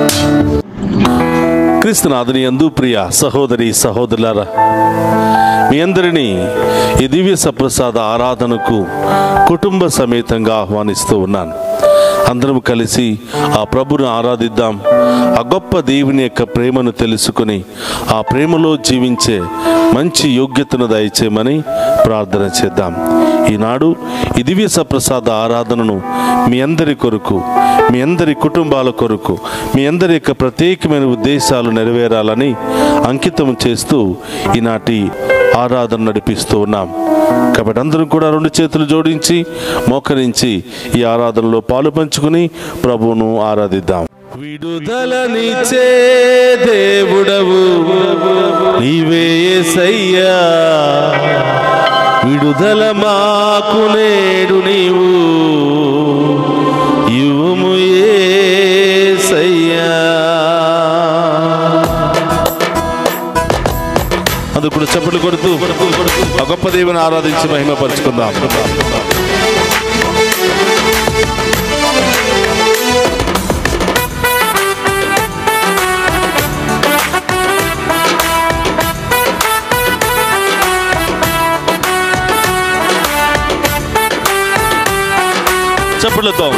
క్రీస్తునాథుని యందు ప్రియ సహోదరి సహోదరులారా మీ అందరినీ ఈ దివ్య సప్రసాద ఆరాధనకు కుటుంబ సమేతంగా ఆహ్వానిస్తూ ఉన్నాను అందరం కలిసి ఆ ప్రభును ఆరాధిద్దాం ఆ గొప్ప దేవుని యొక్క ప్రేమను తెలుసుకుని ఆ ప్రేమలో జీవించే మంచి యోగ్యతను దయచేయమని ప్రార్థన చేద్దాం ఈనాడు ఈ దివ్య సప్రసాద ఆరాధనను మీ అందరి కొరకు మీ అందరి కుటుంబాల కొరకు మీ అందరి యొక్క ప్రత్యేకమైన ఉద్దేశాలు నెరవేరాలని అంకితం చేస్తూ ఈనాటి ఆరాధన నడిపిస్తూ ఉన్నాం కాబట్టి అందరం కూడా రెండు చేతులు జోడించి మోకరించి ఈ ఆరాధనలో పాలు పంచుకుని ప్రభువును ఆరాధిద్దాం విడుదలనిచ్చే దేవుడవు నీవే యేసయ్యా విడుదల మాకు నేడు నీవు ఇవుము యేసయ్యా అందుకు కూడా చప్పట్లు కొడుతూ ఆ గొప్ప దేవుని ఆరాధించి మహిమపరుచుకుందాం చప్పట్లతో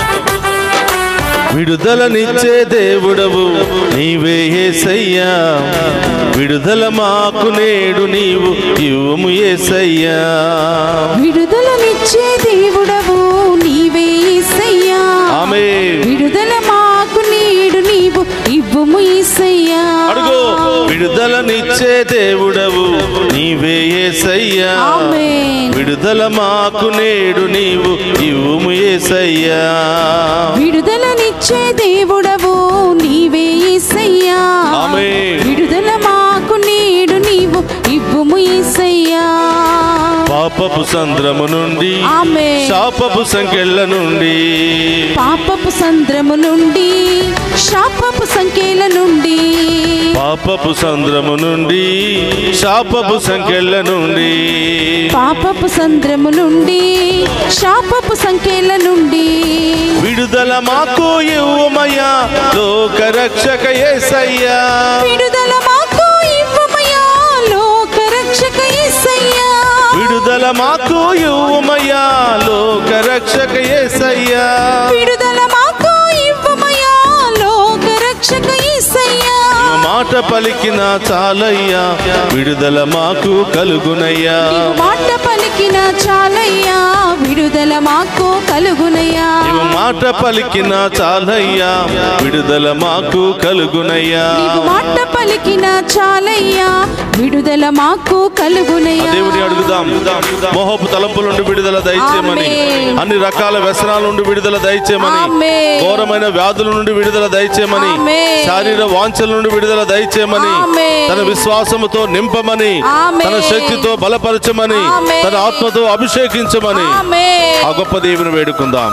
విడుదలనిచ్చే దేవుడవు నీవే యేసయ్యా విడుదల మాకు నేడు నీవు ఇవ్వము యేసయ్యా విడుదలనిచ్చే దేవుడవు నీవే యేసయ్యా ఆమె విడుదల మాకు నేడు నీవు ఇవ్వుము యేసయ్యా అడుగు విడుదలనిచ్చే దేవుడవు నీవే యేసయ్యా ఆమేన్. విడుదల మాకు నేడు నీవు ఇవ్వము యేసయ్యా విడుదలనిచ్చే దేవుడవు నీవే యేసయ్యా ఆమేన్. విడుదల మాకు నేడు నీవు ఇవ్వుము యేసయ్యా పాపపు సంద్రము నుండి ఆమేన్. శాపపు సంకెళ్ళ నుండి పాపపు సంద్రము నుండి శాపపు సంఖ్యల నుండి పాపపు సంద్రము నుండి శాపపు సంఖ్యల నుండి పాపపు సంద్రము నుండి శాపపు సంఖ్యల నుండి విడుదల మాకు ఇవ్వమయ్యా లోక రక్షక యేసయ్యా విడుదల మాకు ఇవ్వమయ్యా లోక రక్షక యేసయ్యా విడుదల మాకు ఇవ్వమయ్యా లోక రక్షక యేసయ్యా విడుదల మాకు ఇవ్వమయ్యా లోక రక్షక యేసయ్యా నీవు మాట పలికిన చాలయ్యా విడుదల మాకు కలుగునయ్యా నీవు మాట పలికిన చాలయ్యా విడుదల మాకు కలుగునయ్యా నీవు మాట పలికిన చాలయ్యా విడుదల మాకు కలుగునయ్యా నీవు మాట పలికిన చాలయ్యా విడుదల మాకు ఆ కలుగునయ్యా దేవుని అడుగుదాం మోహపు తలంపుల నుండి విడుదల దయచేయమని ఆమేన్. అన్ని రకాల వ్యసనాల నుండి విడుదల దయచేయమని ఆమేన్. ఘోరమైన వ్యాధుల నుండి విడుదల దయచేయమని ఆమేన్. శారీర వాంఛల నుండి విడుదల దయచేయమని ఆమేన్. తన విశ్వాసముతో నింపమని ఆమేన్. తన శక్తితో బలపరచమని ఆమేన్. తన ఆత్మతో అభిషేకించమని ఆమేన్. ఆ గొప్ప దేవుని వేడుకుందాం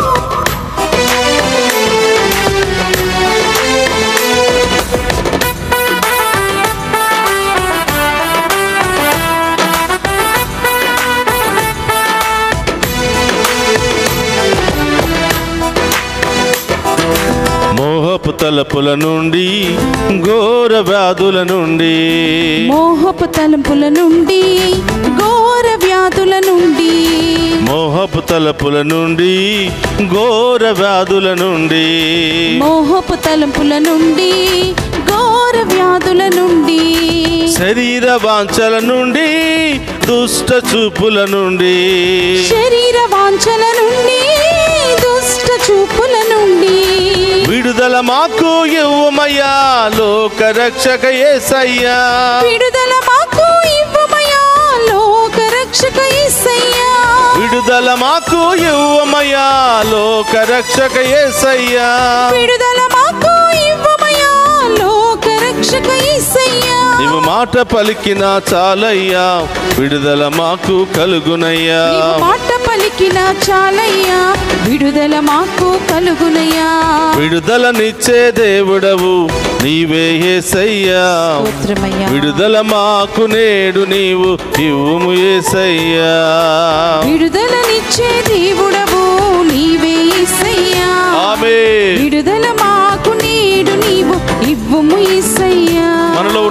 మోహపు తలపుల నుండి ఘోర వ్యాధుల నుండి మోహపు తలంపుల నుండి ఘోర వ్యాధుల నుండి మోహపు తలపుల నుండి ఘోర వ్యాధుల నుండి మోహపు తలంపుల నుండి ఘోర వ్యాధుల నుండి శరీర వాంఛల నుండి దుష్ట చూపుల నుండి శరీర వాంఛల నుండి దుష్ట చూపుల నుండి విడుదల మాకు ఇవ్వమయ్యా లోక రక్షక యేసయ్యా విడుదల మాకు ఇవ్వమయ్యా లోక రక్షక యేసయ్యా విడుదల మాకు ఇవ్వమయ్యా లోక రక్షక యేసయ్యా విడుదల మాకు ఇవ్వమయ్యా లోక రక్షక యేసయ్యా నీవు మాట పలికిన చాలయ్యా విడుదల మాకు కలుగునయ్యా నీవు మాట పలికిన చాలయ్యా విడుదల మాకు కలుగునయ్యా విడుదలనిచ్చే దేవుడవు నీవే యేసయ్యా స్తోత్రమయ్యా విడుదల మాకు నేడు నీవు ఇవ్వుము యేసయ్యా విడుదలనిచ్చే దేవుడవు నీవే యేసయ్యా ఆమేన్ విడుదల మాకు నేడు నీవు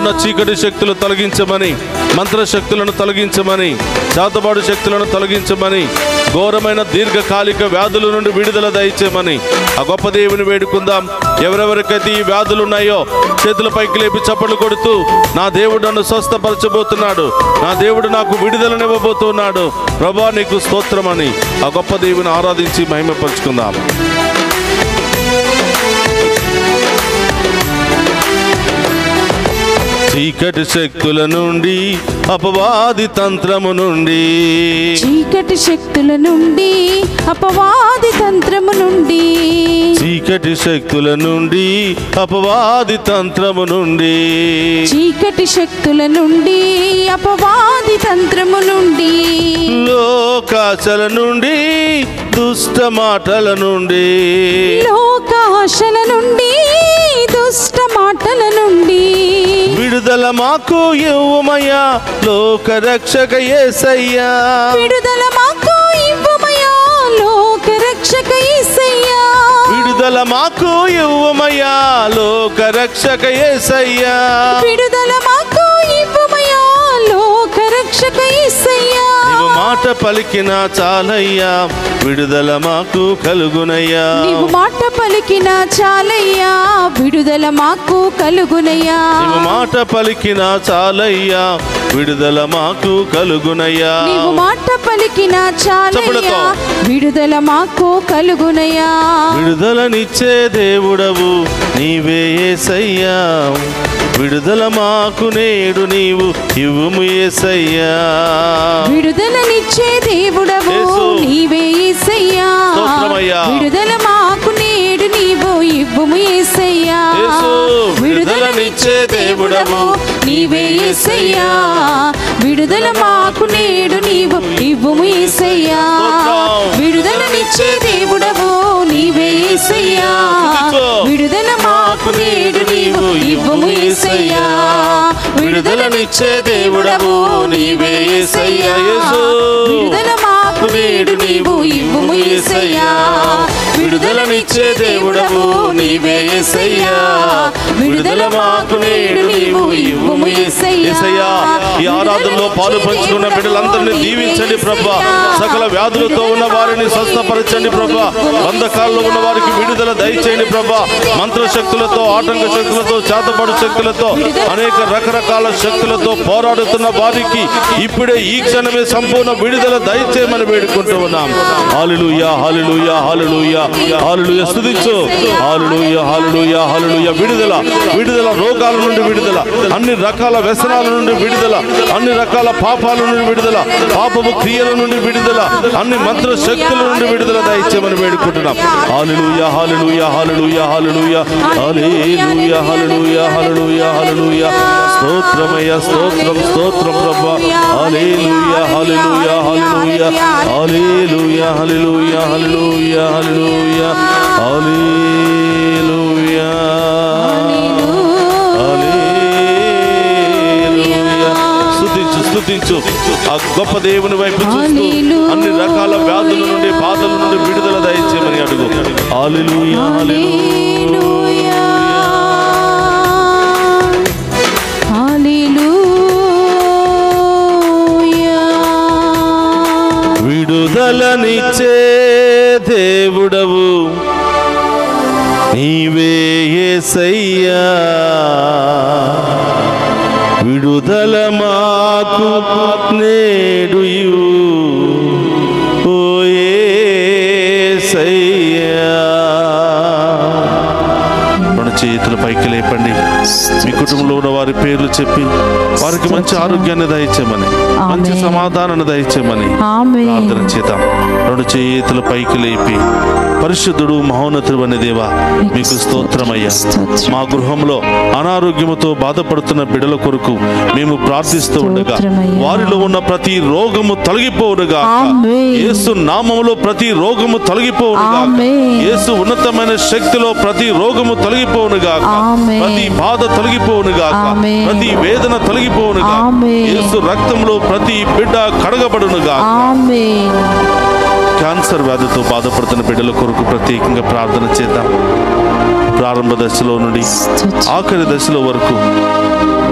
ఉన్న చీకటి శక్తులు తొలగించమని మంత్ర శక్తులను తొలగించమని చేతబాడు శక్తులను తొలగించమని ఘోరమైన దీర్ఘకాలిక వ్యాధుల నుండి విడుదల దయచేయమని ఆ గొప్ప దేవుని వేడుకుందాం ఎవరెవరికైతే ఈ వ్యాధులు ఉన్నాయో చేతుల పైకి లేపి చప్పట్లు కొడుతూ నా దేవుడు నన్ను స్వస్థపరచబోతున్నాడు నా దేవుడు నాకు విడుదలనివ్వబోతున్నాడు ప్రభా నీకు స్తోత్రమని ఆ గొప్ప దేవుని ఆరాధించి మహిమపరుచుకుందాం చీకటి శక్తుల నుండి అపవాది తంత్రము నుండి చీకటి శక్తుల నుండి అపవాది తంత్రము నుండి చీకటి శక్తుల నుండి అపవాది తంత్రము నుండి చీకటి శక్తుల నుండి అపవాది తంత్రము నుండి లోకాశల నుండి దుష్ట మాటల నుండి లోకాశల నుండి దుష్ట మాటల నుండి విడుదల మాకు ఇవ్వమయ్యా లోక రక్షక యేసయ్యా విడుదల మాకు ఇవ్వమయా లోక రక్షక యేసయ్యా విడుదల మాకు ఇవ్వమయ్యా లోక రక్షక యేసయ్యా విడుదల మాకు ఇవ్వమయా లోక రక్షక యేసయ్యా నీవు మాట పలికిన చాలయ్యా విడుదల మాకు కలుగునయ్యా నీవు మాట పలికిన చాలయ్యా విడుదల మాకు కలుగునయ్యా నీవు మాట పలికిన చాలయ్యా విడుదల మాకు కలుగునయ్యా నీవు మాట పలికిన చాలయ్యా చప్పుడుతో. విడుదల మాకు కలుగునయ్యా విడుదలనిచ్చే దేవుడవు నీవే యేసయ్యా విడుదల మాకు నేడు నీవు ఇవ్వుము యేసయ్యా విడుదలనిచ్చే దేవుడవు యేసు. నీవే యేసయ్యా స్తోత్రమయ్యా. విడుదల మాకు నేడు నీవు ఇవ్వుము యేసయ్యా యేసు. విడుదలనిచ్చే దేవుడవు నీవే యేసయ్యా విడుదల మాకు నేడు నీవు ఇవ్వుము యేసయ్యా స్తోత్రం. విడుదలనిచ్చే దేవుడవు నీవే యేసయ్యా స్తుతించు. విడుదల మాకు నేడు నీవు ఇవ్వుము యేసయ్యా విడుదలనిచ్చే దేవుడవు నీవే యేసయ్యా యేసు. విడుదల మాకు నేడు నీవు ఇవ్వుము యేసయ్యా విడుదలనిచ్చే దేవుడవు నీవే యేసయ్యా విడుదల మాకు నేడు నీవు ఇవ్వుము యేసయ్యా యేసయ్యా ఈ ఆరాధనలో పాలు పంచుకున్న బిడ్డలందరినీ దీవించండి ప్రభా సకల వ్యాధులతో ఉన్న వారిని స్వస్థపరచండి ప్రభా బంధకాల్లో ఉన్న వారికి విడుదల దయచేయండి ప్రభా మంత్ర శక్తులతో ఆటంక శక్తులతో చేతపడు శక్తులతో అనేక రకరకాల శక్తులతో పోరాడుతున్న వారికి ఇప్పుడే ఈ క్షణమే సంపూర్ణ విడుదల దయచేయమని వేడుకుంటూ ఉన్నాం హాలెలూయా హాలెలూయా హాలెలూయా హాలెలూయా స్తుతించు హాలెలూయా హాలెలూయా హాలెలూయా విడుదల విడుదల రోగాల నుండి విడుదల అన్ని రకాల వ్యసనాల నుండి విడుదల అన్ని రకాల పాపాల నుండి విడుదల పాపపు క్రియల నుండి విడుదల అన్ని మంత్ర శక్తుల నుండి విడుదల దయచేయమని వేడుకుంటున్నాం hallelujah hallelujah hallelujah hallelujah hallelujah hallelujah hallelujah hallelujah స్తోత్రమయ్య స్తోత్రం స్తోత్రం ప్రభా hallelujah hallelujah hallelujah hallelujah hallelujah hallelujah hallelujah hallelujah hallelujah. స్తుతించు స్తుతించు ఆ గొప్ప దేవుని వైపు చూస్తూ హల్లెలూయా. అన్ని రకాల వ్యాధుల నుండి బాధల నుండి విడుదల దయచేయమని అడుగు హల్లెలూయా హల్లెలూయా హల్లెలూయా విడుదలనిచ్చే దేవుడవు నీవే యేసయ్యా విడుదల మాకు నేడు ఇవ్వు. ఓ యేసయ్యా మన చేతుల పైకి లేపండి మీ కుటుంబంలో ఉన్న వారి పేర్లు చెప్పి వారికి మంచి ఆరోగ్యాన్ని దయచేయమని మంచి ఆమేన్. సమాధానాన్ని దయచేయమని ఆమేన్. ప్రార్థన చేద్దాం రెండు చేతుల పైకి లేపి పరిశుద్ధుడు మహోన్నతుడు అనే దేవా మీకు స్తోత్రమయ్యా స్తోత్రం. మా గృహంలో అనారోగ్యముతో బాధపడుతున్న బిడల కొరకు మేము ప్రార్థిస్తూ ఉండగా స్తోత్రమయ్యా. వారిలో ఉన్న ప్రతి రోగము తొలగిపోవునుగా ఆమేన్. యేసు నామములో ప్రతి రోగము తొలగిపోవునుగా ఆమేన్. యేసు ఉన్నతమైన శక్తిలో ప్రతి రోగము తొలగిపోవునుగా ఆమేన్. ప్రతి బాధ తొలగిపోవునుగా ఆమేన్. ప్రతి వేదన తొలగిపోవునుగా ఆమేన్. యేసు రక్తంలో ప్రతి బిడ్డ కడగబడునుగా ఆమేన్ క్యాన్సర్ వ్యాధితో బాధపడుతున్న బిడ్డల కొరకు ప్రత్యేకంగా ప్రార్థన చేద్దాం ప్రారంభ దశలో నుండి ఆఖరి దశలో వరకు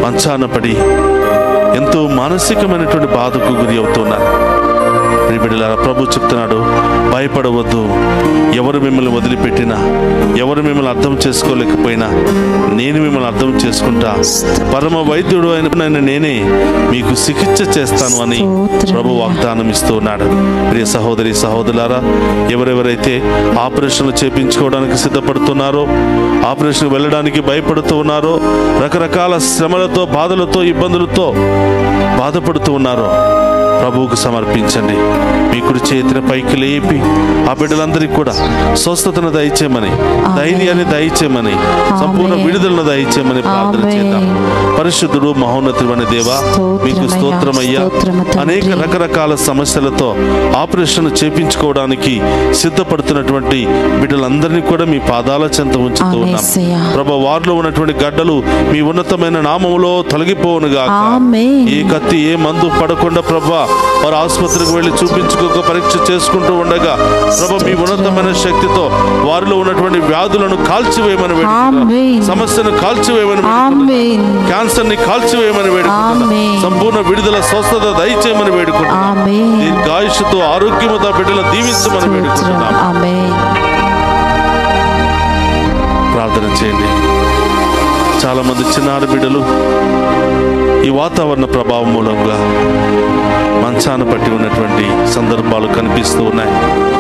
మంచాన పడి ఎంతో మానసికమైనటువంటి బాధకు గురి అవుతున్నారు ప్రియ బిడ్డలారా ప్రభు చెప్తున్నాడు భయపడవద్దు ఎవరు మిమ్మల్ని వదిలిపెట్టినా ఎవరు మిమ్మల్ని అర్థం చేసుకోలేకపోయినా నేను మిమ్మల్ని అర్థం చేసుకుంటా పరమ వైద్యుడు అయిన నేనే మీకు చికిత్స చేస్తాను అని ప్రభు వాగ్దానం ఇస్తూ ఉన్నాడు ప్రియ సహోదరి సహోదరులారా ఎవరెవరైతే ఆపరేషన్లు చేపించుకోవడానికి సిద్ధపడుతున్నారో ఆపరేషన్ వెళ్ళడానికి భయపడుతూ ఉన్నారో రకరకాల శ్రమలతో బాధలతో ఇబ్బందులతో బాధపడుతూ ఉన్నారో ప్రభువుకు సమర్పించండి మీ కుడి చేతిని పైకి లేపి ఆ బిడ్డలందరికీ కూడా స్వస్థతను దయచేయమని ధైర్యాన్ని దయచేయమని సంపూర్ణ విడుదలను దయచేయమని ప్రార్థన చేద్దాం పరిశుద్ధుడు మహోన్నతుడు అనే దేవా మీకు స్తోత్రమయ్యా అనేక రకరకాల సమస్యలతో ఆపరేషన్ చేపించుకోవడానికి సిద్ధపడుతున్నటువంటి బిడ్డలందరినీ కూడా మీ పాదాల చెంత ఉంచుతూ ఉన్నాం ఆమేసయ్యా. ప్రభు వారిలో ఉన్నటువంటి గడ్డలు మీ ఉన్నతమైన నామములో తొలగిపోవునుగా ఆమేన్. ఏ కత్తి ఏ మందు పడకుండా ప్రభా వారు ఆసుపత్రికి వెళ్ళి చూపించుకోక పరీక్ష చేసుకుంటూ ఉండగా ప్రభా మీ ఉన్నతమైన శక్తితో వారిలో ఉన్నటువంటి వ్యాధులను కాల్చివేయమని వేడుకుంటున్నాం. ఆమేన్. సమస్యను కాల్చివేయమని వేడుకుంటున్నాం. ఆమేన్ క్యాన్సర్ ని కాల్చివేయమని వేడుకుంటున్నాం ఆమేన్. సంపూర్ణ విడుదల స్వస్థత దయచేయమని వేడుకుంటున్నాం ఆమేన్ దీర్ఘాయుషుతో ఆరోగ్యముతో బిడ్డలు దీవించమని వేడుకుంటున్నాం ఆమేన్ ప్రార్థన చేయండి చాలా మంది చిన్నారి బిడ్డలు ఈ వాతావరణ ప్రభావం మూలంగా మంచాన పట్టి ఉన్నటువంటి సందర్భాలు కనిపిస్తూ ఉన్నాయి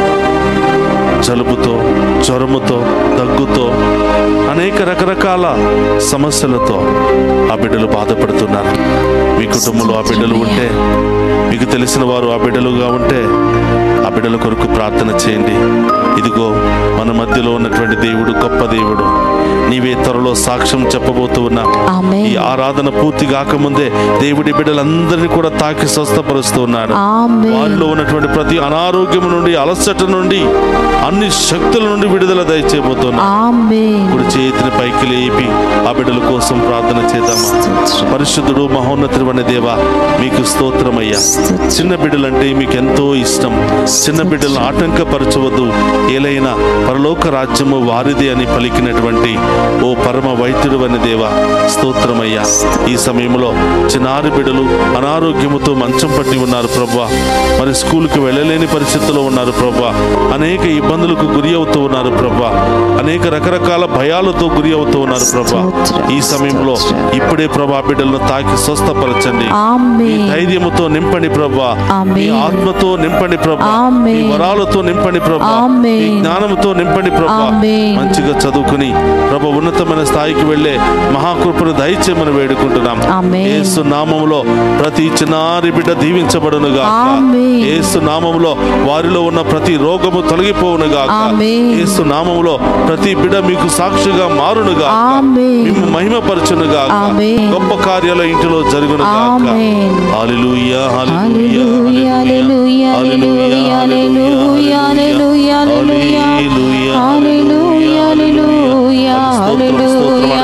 జలుబుతో జ్వరముతో దగ్గుతో అనేక రకరకాల సమస్యలతో ఆ బిడ్డలు బాధపడుతున్నారు మీ కుటుంబంలో ఆ బిడ్డలు ఉంటే మీకు తెలిసిన వారు ఆ బిడ్డలుగా ఉంటే ఆ బిడ్డల కొరకు ప్రార్థన చేయండి ఇదిగో మన మధ్యలో ఉన్నటువంటి దేవుడు గొప్ప దేవుడు నీవే త్వరలో సాక్ష్యం చెప్పబోతూ ఉన్నా ఆమేన్. ఈ ఆరాధన పూర్తి కాకముందే దేవుడి బిడ్డలందరినీ కూడా తాకి స్వస్థపరుస్తూ ఉన్నాడు ఆమేన్ వారిలో ఉన్నటువంటి ప్రతి అనారోగ్యం నుండి అలసట నుండి అన్ని శక్తుల నుండి విడుదల దయచేయబోతున్నా ఆమేన్ ఇప్పుడు చేతిని పైకి లేపి ఆ బిడ్డల కోసం ప్రార్థన చేద్దామా పరిశుద్ధుడు మహోన్నతుడు అనే దేవా మీకు స్తోత్రమయ్యా చిన్న బిడ్డలంటే మీకు ఎంతో ఇష్టం చిన్న బిడ్డలను ఆటంకపరచవద్దు ఏలైనా పరలోక రాజ్యము వారిది అని పలికినటువంటి ఓ పరమ వైద్యుడు అనే దేవా స్తోత్రమయ్యా ఈ సమయంలో చిన్నారి బిడ్డలు అనారోగ్యముతో మంచం పట్టి ఉన్నారు ప్రభా మరి స్కూల్కి వెళ్ళలేని పరిస్థితుల్లో ఉన్నారు ప్రభా అనేక ఇబ్బందులకు గురి అవుతూ ఉన్నారు ప్రభా అనేక రకరకాల భయాలతో గురి అవుతూ ఉన్నారు ప్రభా ఈ సమయంలో ఇప్పుడే ప్రభా బిడ్డలను తాకి స్వస్థపరచండి మీ ఆమేన్ ధైర్యముతో నింపండి ప్రభా మీ ఆమేన్. ఆత్మతో నింపండి ప్రభా మీ ఆమేన్. వరాలతో నింపండి ప్రభా ఆమేన్. మీ జ్ఞానముతో నింపండి ప్రభా ఆమేన్. మంచిగా చదువుకుని ప్రభా ఉన్నతమైన స్థాయికి వెళ్ళే మహాకృపను దయచేయమని వేడుకుంటున్నాం ఆమేన్. యేసు నామములో ప్రతి చిన్నారి బిడ్డ దీవించబడునుగా ఆమేన్. యేసు నామములో వారిలో ఉన్న ప్రతి రోగము తొలగిపోవునుగా ఆమేన్. యేసు నామములో ప్రతి బిడ్డ మీకు సాక్షిగా మారునుగా ఆమేన్. మేము మహిమపరచునుగా ఆమేన్. గొప్ప కార్యాల ఇంటిలో జరుగునుగా ఆమేన్. హల్లెలూయా హల్లెలూయా హల్లెలూయా, హల్లెలూయా, హల్లెలూయా, హల్లెలూయా, హల్లెలూయా, హల్లెలూయా, హల్లెలూయా, హల్లెలూయా,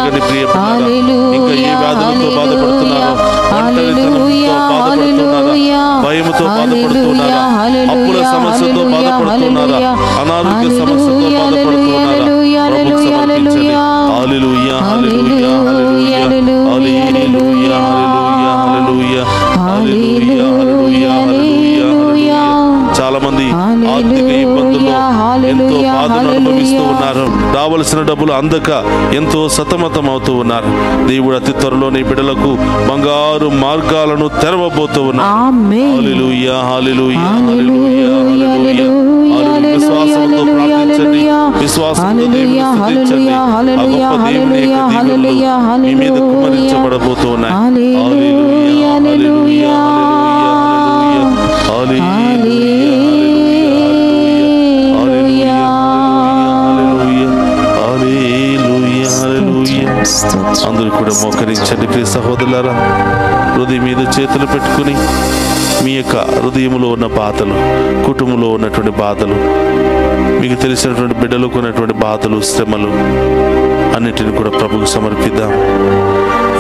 ఇంకా ఏ వ్యాధులతో బాధపడుతున్నారో హల్లెలూయా, ఒంటరితనంతో హల్లెలూయా, బాధపడుతున్నారా భయముతో బాధపడుతున్నారా హల్లెలూయా, అప్పుల సమస్యతో హల్లెలూయా, బాధపడుతున్నారా హల్లెలూయా, అనారోగ్య సమస్యతో హల్లెలూయా, బాధపడుతున్నారా హల్లెలూయా, ప్రభుకు సమర్పించండి హల్లెలూయా, హల్లెలూయా హల్లెలూయా హల్లెలూయా, హల్లెలూయా హల్లెలూయా, హల్లెలూయా హల్లెలూయా హల్లెలూయా హల్లెలూయా హల్లెలూయా చాలా మంది ఆర్థిక ఇబ్బందుల్లో ఎంతో బాధను అనుభవిస్తూ ఉన్నారు రావలసిన డబ్బులు అందక ఎంతో సతమతం అవుతూ ఉన్నారు దేవుడు అతి త్వరలోని బిడ్డలకు బంగారు మార్గాలను తెరవబోతూ ఉన్నారు ఆమేన్. హల్లెలూయా హల్లెలూయా హల్లెలూయా, హల్లెలూయా హల్లెలూయా, హల్లెలూయా. విశ్వాసంతో హల్లెలూయా, ప్రార్థించండి హల్లెలూయా. విశ్వాసంతో దేవుని హల్లెలూయా, స్తుతించండి ఆ హల్లెలూయా, గొప్ప దేవుని యొక్క హల్లెలూయా, దీవెనలు మీ మీద హల్లెలూయా. కుమరించబడబోతూ ఉన్నాయి హల్లెలూయా, హల్లెలూయా, హల్లెలూయా. హల్లెలూయా, హల్లెలూయా, హల్లెలూయా. హల్లెలూయా, హల్లెలూయా, హల్లెలూయా. స్తోత్రం. అందరూ కూడా మోకరించండి ప్రియ సహోదరులారా హృదయం మీద చేతులు పెట్టుకుని మీ యొక్క హృదయంలో ఉన్న బాధలు కుటుంబంలో ఉన్నటువంటి బాధలు మీకు తెలిసినటువంటి బిడ్డలకు ఉన్నటువంటి బాధలు శ్రమలు అన్నిటిని కూడా ప్రభుకు సమర్పిద్దాం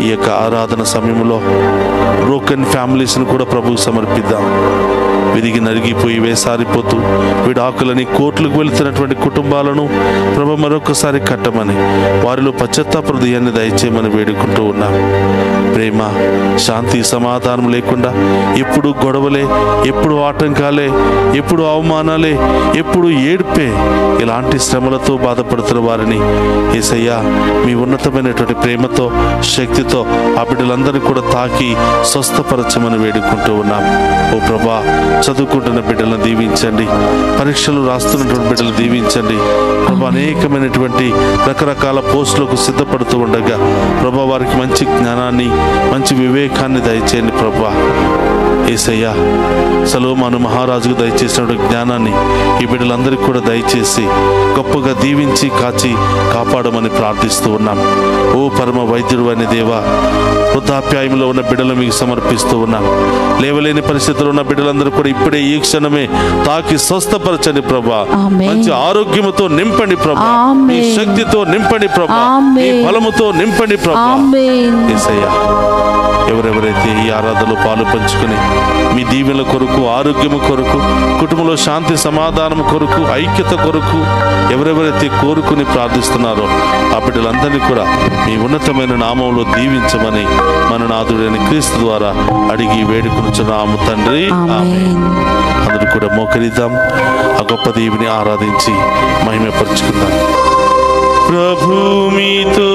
ఈ యొక్క ఆరాధన సమయంలో బ్రోకెన్ ఫ్యామిలీస్ని కూడా ప్రభువు సమర్పిద్దాం విరిగి నరిగిపోయి వేసారిపోతూ విడాకులని కోట్లకు వెళుతున్నటువంటి కుటుంబాలను ప్రభు మరొకసారి కట్టమని వారిలో పశ్చాత్తాప హృదయాన్ని దయచేయమని వేడుకుంటూ ఉన్నాం ప్రేమ శాంతి సమాధానం లేకుండా ఎప్పుడు గొడవలే ఎప్పుడు ఆటంకాలే ఎప్పుడు అవమానాలే ఎప్పుడు ఏడ్పే ఇలాంటి శ్రమలతో బాధపడుతున్న వారిని ఏసయ్యా మీ ఉన్నతమైనటువంటి ప్రేమతో శక్తితో ఆ బిడ్డలందరినీ కూడా తాకి స్వస్థపరచమని వేడుకుంటూ ఉన్నాం ఓ ప్రభా చదువుకుంటున్న బిడ్డలను దీవించండి పరీక్షలు రాస్తున్నటువంటి బిడ్డలు దీవించండి ప్రభా అనేకమైనటువంటి రకరకాల పోస్టులకు సిద్ధపడుతూ ఉండగా ప్రభా వారికి మంచి జ్ఞానాన్ని మంచి వివేకాన్ని దయచేయండి ప్రభా ఏసయ్యా సలోమాను మహారాజుకు దయచేసినటువంటి జ్ఞానాన్ని ఈ బిడ్డలందరికీ కూడా దయచేసి గొప్పగా దీవించి కాచి కాపాడమని ప్రార్థిస్తూ ఉన్నాం ఓ పరమ వైద్యుడు అనే దేవా వృద్ధాప్యాయంలో ఉన్న బిడ్డలు మీకు సమర్పిస్తూ ఉన్నాం లేవలేని పరిస్థితుల్లో ఉన్న బిడ్డలందరూ కూడా ఇప్పుడే ఈ క్షణమే తాకి స్వస్థపరచండి ప్రభా ఆమేన్. మంచి ఆరోగ్యముతో నింపండి ప్రభా మీ ఆమేన్. శక్తితో నింపండి ప్రభా మీ ఆమేన్. బలముతో నింపండి ప్రభా ఆమేన్ యేసయ్యా ఎవరెవరైతే ఈ ఆరాధనలో పాలు పంచుకొని మీ దీవెల కొరకు ఆరోగ్యము కొరకు కుటుంబంలో శాంతి సమాధానం కొరకు ఐక్యత కొరకు ఎవరెవరైతే కోరుకుని ప్రార్థిస్తున్నారో ఆ బిడ్డలందరినీ కూడా మీ ఉన్నతమైన నామంలో దీవించమని మన నాథుడైన క్రీస్తు ద్వారా అడిగి వేడుకొనుచున్నాము తండ్రి ఆమేన్. ఆమేన్ అందరూ కూడా మోకరిద్దాం ఆ గొప్ప దేవిని ఆరాధించి మహిమపరుచుకుందాం ప్రభు మీతో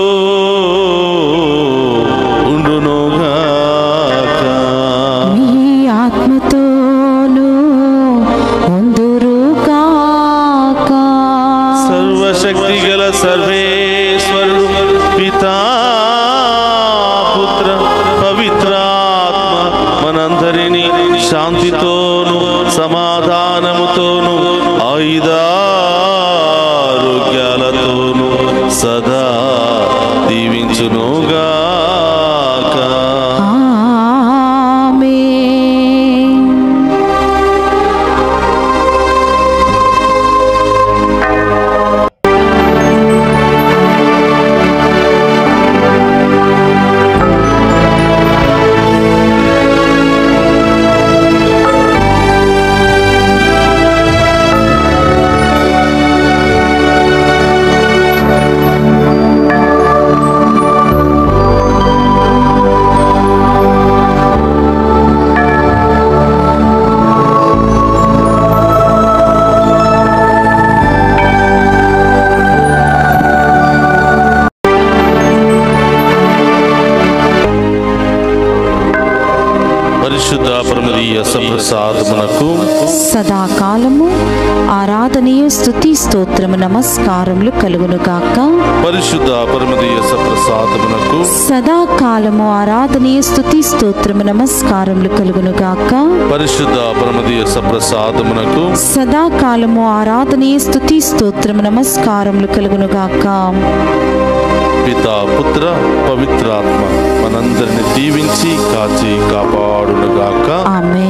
ఉండునుగాక నీ ఆత్మతోను ఉందురు కాక సర్వశక్తి గల సర్వేశ్వరుడు పితా పుత్ర పవిత్రాత్మ మనందరినీ శాంతితోను సమాధానముతోను ఆయుధారోగ్యాలతోను సదా దీవించునుగాక ఆమేన్ పరిశుద్ధ పరమదీయ సప్రసాదమునకు సదాకాలము ఆరాధనీయ స్తుతి స్తోత్రము నమస్కారములు కలుగును గాక పరిశుద్ధ పరమదీయ సప్రసాదమునకు సదాకాలము ఆరాధనీయ స్తుతి స్తోత్రము నమస్కారములు కలుగును గాక పరిశుద్ధ పరమదీయ సప్రసాదమునకు సదాకాలము ఆరాధనీయ స్తుతి స్తోత్రము నమస్కారములు కలుగును గాక పిత పుత్ర పవిత్రాత్మ మనందరిని దీవించి కాచి కాపాడునుగాక ఆమె